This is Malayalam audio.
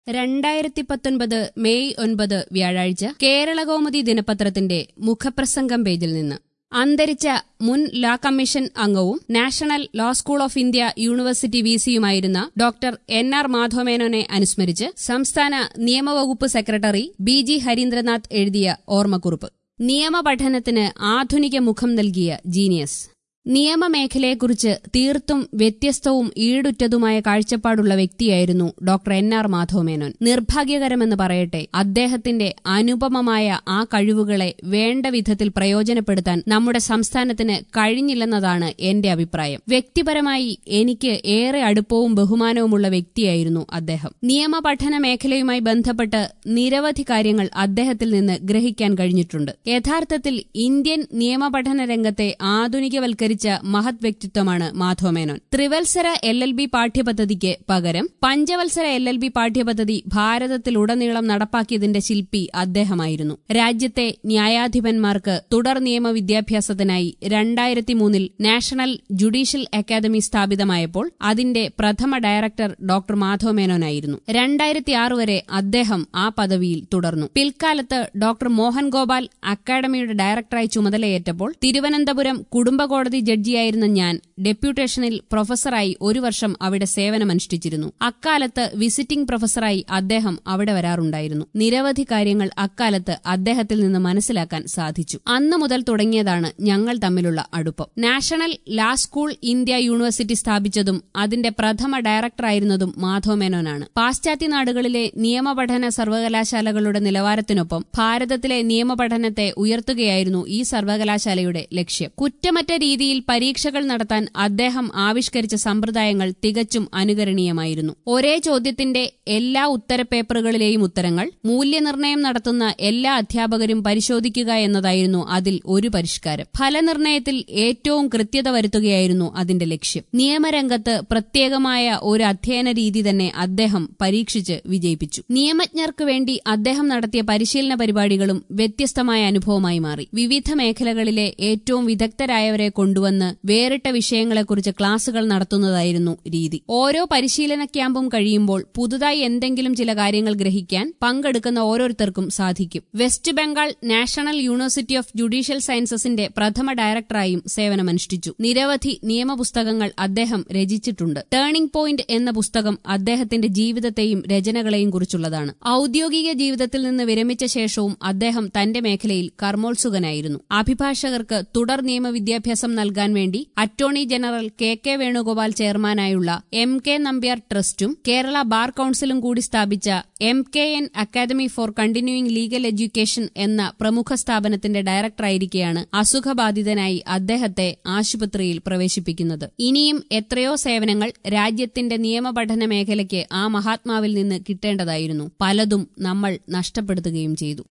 രണ്ടായിരത്തി പത്തൊൻപത് മെയ് ഒൻപത് വ്യാഴാഴ്ച കേരളകൗമുദി ദിനപത്രത്തിന്റെ മുഖപ്രസംഗം പേജിൽ നിന്ന് അന്തരിച്ച മുൻ ലാ കമ്മീഷൻ അംഗവും national law school of India university വിസിയുമായിരുന്ന ഡോക്ടർ എൻ ആർ മാധവമേനോനെ അനുസ്മരിച്ച് സംസ്ഥാന നിയമവകുപ്പ് സെക്രട്ടറി ബി ജി ഹരീന്ദ്രനാഥ് എഴുതിയ ഓർമ്മക്കുറിപ്പ് നിയമപഠനത്തിന് ആധുനിക മുഖം നൽകിയ ജീനിയസ് നിയമമേഖലയെക്കുറിച്ച് തീർത്തും വ്യത്യസ്തവും ഈടുറ്റതുമായ കാഴ്ചപ്പാടുള്ള വ്യക്തിയായിരുന്നു ഡോക്ടർ എൻ ആർ മാധവമേനോൻ നിർഭാഗ്യകരമെന്ന് പറയട്ടെ അദ്ദേഹത്തിന്റെ അനുപമമായ ആ കഴിവുകളെ വേണ്ട വിധത്തിൽ പ്രയോജനപ്പെടുത്താൻ നമ്മുടെ സംസ്ഥാനത്തിന് കഴിഞ്ഞില്ലെന്നതാണ് എന്റെ അഭിപ്രായം വ്യക്തിപരമായി എനിക്ക് ഏറെ അടുപ്പവും ബഹുമാനവുമുള്ള വ്യക്തിയായിരുന്നു അദ്ദേഹം നിയമപഠന മേഖലയുമായി ബന്ധപ്പെട്ട് നിരവധി കാര്യങ്ങൾ അദ്ദേഹത്തിൽ നിന്ന് ഗ്രഹിക്കാൻ കഴിഞ്ഞിട്ടുണ്ട് യഥാർത്ഥത്തിൽ ഇന്ത്യൻ നിയമപഠന രംഗത്തെ ആധുനികവൽക്കരിച്ച മഹത് വ്യക്തിത്വമാണ് മാധവമേനോൻ ത്രിവത്സര എൽ എൽ ബി പാഠ്യപദ്ധതിക്ക് പകരം പഞ്ചവത്സര എൽ എൽ ബി പാഠ്യപദ്ധതി ഭാരതത്തിലുടനീളം നടപ്പാക്കിയതിന്റെ ശില്പി അദ്ദേഹമായിരുന്നു രാജ്യത്തെ ന്യായാധിപന്മാർക്ക് തുടർ നിയമ വിദ്യാഭ്യാസത്തിനായി രണ്ടായിരത്തി മൂന്നിൽ നാഷണൽ ജുഡീഷ്യൽ അക്കാദമി സ്ഥാപിതമായപ്പോൾ അതിന്റെ പ്രഥമ ഡയറക്ടർ ഡോക്ടർ മാധവമേനോനായിരുന്നു രണ്ടായിരത്തി ആറ് വരെ അദ്ദേഹം ആ പദവിയിൽ തുടർന്നു പിൽക്കാലത്ത് ഡോക്ടർ മോഹൻ ഗോപാൽ അക്കാദമിയുടെ ഡയറക്ടറായി ചുമതലയേറ്റപ്പോൾ തിരുവനന്തപുരം കുടുംബ കോടതി ജഡ്ജിയായിരുന്ന ഞാൻ ഡെപ്യൂട്ടേഷനിൽ പ്രൊഫസറായി ഒരു വർഷം അവിടെ സേവനമനുഷ്ഠിച്ചിരുന്നു അക്കാലത്ത് വിസിറ്റിംഗ് പ്രൊഫസറായി അദ്ദേഹം അവിടെ വരാറുണ്ടായിരുന്നു നിരവധി കാര്യങ്ങൾ അക്കാലത്ത് അദ്ദേഹത്തിൽ നിന്ന് മനസ്സിലാക്കാൻ സാധിച്ചു അന്നു മുതൽ തുടങ്ങിയതാണ് ഞങ്ങൾ തമ്മിലുള്ള അടുപ്പം നാഷണൽ ലാ സ്കൂൾ ഇന്ത്യ യൂണിവേഴ്സിറ്റി സ്ഥാപിച്ചതും അതിന്റെ പ്രഥമ ഡയറക്ടറായിരുന്നതും മാധവമേനോനാണ് പാശ്ചാത്യ നാടുകളിലെ നിയമപഠന സർവകലാശാലകളുടെ നിലവാരത്തിനൊപ്പം ഭാരതത്തിലെ നിയമപഠനത്തെ ഉയർത്തുകയായിരുന്നു ഈ സർവകലാശാലയുടെ ലക്ഷ്യം കുറ്റമറ്റ രീതിയിൽ പരീക്ഷകൾ നടത്താൻ അദ്ദേഹം ആവിഷ്കരിച്ച സമ്പ്രദായങ്ങൾ തികച്ചും അനുകരണീയമായിരുന്നു ഒരേ ചോദ്യത്തിന്റെ എല്ലാ ഉത്തരപേപ്പറുകളിലെയും ഉത്തരങ്ങൾ മൂല്യനിർണ്ണയം നടത്തുന്ന എല്ലാ അധ്യാപകരും പരിശോധിക്കുക എന്നതായിരുന്നു അതിൽ ഒരു പരിഷ്കാരം ഫലനിർണ്ണയത്തിൽ ഏറ്റവും കൃത്യത വരുത്തുകയായിരുന്നു അതിന്റെ ലക്ഷ്യം നിയമരംഗത്ത് പ്രത്യേകമായ ഒരു അധ്യയന രീതി തന്നെ അദ്ദേഹം പരീക്ഷിച്ച് വിജയിപ്പിച്ചു നിയമജ്ഞർക്ക് വേണ്ടി അദ്ദേഹം നടത്തിയ പരിശീലന പരിപാടികളും വ്യത്യസ്തമായ അനുഭവമായി മാറി വിവിധ മേഖലകളിലെ ഏറ്റവും വിദഗ്ധരായവരെ കൊണ്ടുവന്ന് വേറിട്ട വിഷയങ്ങളെക്കുറിച്ച് ക്ലാസുകൾ നടത്തുന്നതായിരുന്നു രീതി ഓരോ പരിശീലന ക്യാമ്പും കഴിയുമ്പോൾ പുതുതായി എന്തെങ്കിലും ചില കാര്യങ്ങൾ ഗ്രഹിക്കാൻ പങ്കെടുക്കുന്ന ഓരോരുത്തർക്കും സാധിക്കും West Bengal national university of judicial സയൻസസിന്റെ പ്രഥമ ഡയറക്ടറായും സേവനമനുഷ്ഠിച്ചു നിരവധി നിയമപുസ്തകങ്ങൾ അദ്ദേഹം രചിച്ചിട്ടുണ്ട് ടേണിംഗ് പോയിന്റ് എന്ന പുസ്തകം അദ്ദേഹത്തിന്റെ ജീവിതത്തെയും രചനകളെയും കുറിച്ചുള്ളതാണ് ഔദ്യോഗിക ജീവിതത്തിൽ നിന്ന് വിരമിച്ച ശേഷവും അദ്ദേഹം തന്റെ മേഖലയിൽ കർമ്മോത്സുകനായിരുന്നു അഭിഭാഷകർക്ക് തുടർ നിയമ വിദ്യാഭ്യാസം നൽകാൻ വേണ്ടി attorney general K K Venugopal ചെയർമാനായുള്ള എം കെ നമ്പ്യാർ ട്രസ്റ്റും കേരള ബാർ കൌൺസിലും കൂടി സ്ഥാപിച്ച M K N academy for continuing legal education എന്ന പ്രമുഖ സ്ഥാപനത്തിന്റെ ഡയറക്ടറായിരിക്കെയാണ് അസുഖബാധിതനായി അദ്ദേഹത്തെ ആശുപത്രിയിൽ പ്രവേശിപ്പിക്കുന്നത് ഇനിയും എത്രയോ സേവനങ്ങൾ രാജ്യത്തിന്റെ നിയമപഠന മേഖലയ്ക്ക് ആ മഹാത്മാവിൽ നിന്ന് കിട്ടേണ്ടതായിരുന്നു പലതും നമ്മൾ നഷ്ടപ്പെടുത്തുകയും ചെയ്തു